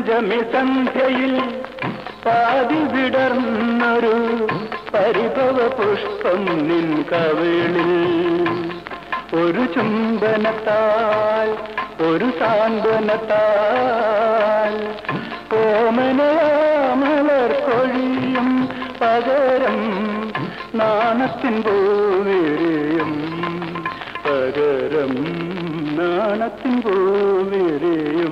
പഞ്ചമി സന്ധ്യയിൽ പാതി വിടർന്നൊരു പരിഭവ പുഷ്പം നിൻ കവിളിൽ ഒരു ചുംബനത്താൽ ഒരു സാന്ത്വനത്താൽ ഓമനയാമലർ കൊഴിയും പകരം നാണത്തിൻ പൂവിരിയും പകരം നാണത്തിൻ പൂവിരിയും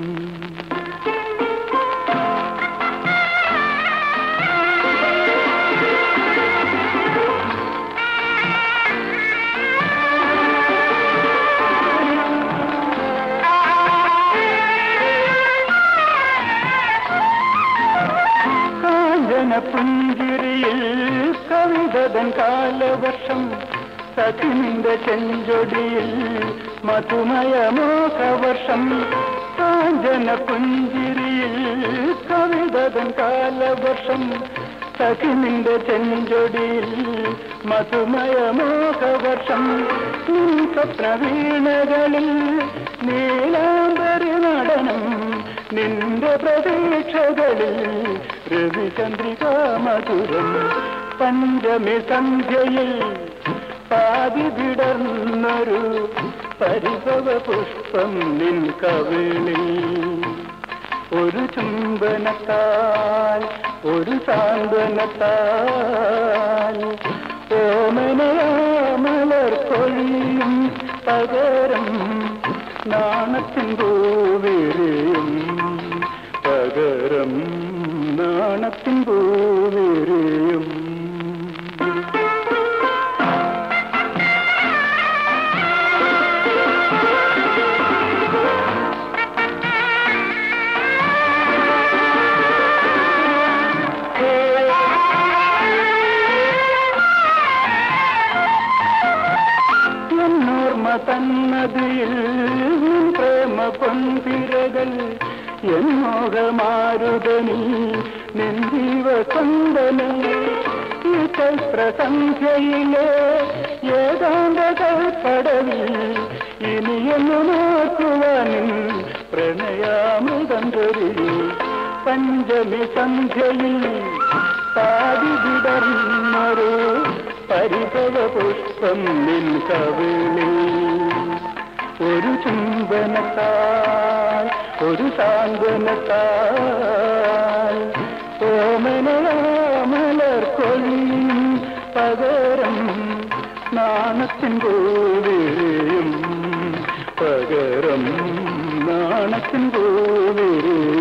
കാഞ്ചന പുഞ്ചിരിയിൽ കവിതതൻ കാലവർഷം സഖിന്റെ ചെഞ്ചൊടിയിൽ മധുമയമോഹവർഷം കാഞ്ചന പുഞ്ചിരിയിൽ കവിതതൻ കാലവർഷം സഖിനിന്റെ ചെഞ്ചൊടിയിൽ മധുമയമോഹവർഷം നിൻ സ്വപ്നവീണകളിൽ നീലാംബരി നടനം നിന്റെ പ്രതീക്ഷകളിൽ രവിചന്ദ്രിക മധുരം പഞ്ചമി സന്ധ്യയിൽ പാതി വിടർന്നൊരു പരിഭവ പുഷ്പം നിൻ കവിളിൽ ഒരു ചുംബനത്താൽ ഒരു സാന്ത്വനത്താൽ ഓമനയാമലർ കൊഴിയും പകരം നാണത്തിൻ പൂവിരിയും പകരം നാണത്തിൻ പൂവിരിയും എന്നോർമ്മ തന്നതിൽ നിൻ പ്രേമ പൊൻപിരകൾ എന്നോകമാരുതനി നിൻ ജീവസന്തനങ്ങൾ ഈ ചൈത്രസന്ധ്യയിലെ ഏതാണ്ട് കൽപ്പടവിൽ ഇനിയെന്നു നോക്കുവാനിൻ പ്രണയാമൃതം ചൊരിയൂ പഞ്ചമി സന്ധ്യയിൽ പാതി വിടർന്നൊരു പരിഭവ പുഷ്പം നിൻ കവിളിൽ ഒരു ചുംബനത്താൽ ഒരു സാന്ത്വനത്താൽ ഓമനമലർ കൊള്ളിയും പകരം നാണത്തിൻ പൂവിരിയും പകരം നാണത്തിൻ പൂവിരിയും